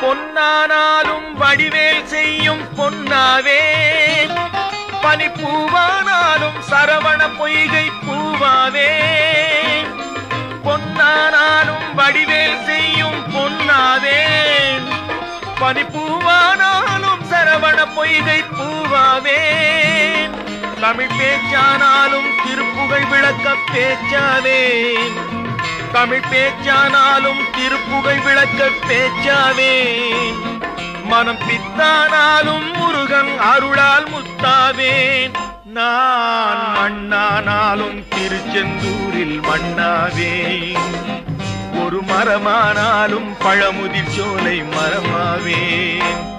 பொன்னானாலும் வடிவேல் செய்யும் பொன்னாவே பனிப்பூவானாலும் சரவண பொய்கை பூவாவே பொன்னானாலும் வடிவேல் செய்யும் பொன்னாவே பனிப்பூவானாலும் சரவண பொய்கை பூவாவே தமிழ் பேச்சானாலும் திருப்புகழ் விளக்க பேச்சாவே தமிழ் பேச்சானாலும் திருப்புகழ் விளக்க பேச்சாவே மனம் பித்தானாலும் முருகன் அருளால் முத்தாவேன் நான் மண்ணானாலும் திருச்செந்தூரில் மண்ணாவேன் ஒரு மரமானாலும் பழமுதிர் சோலை மரமாவேன்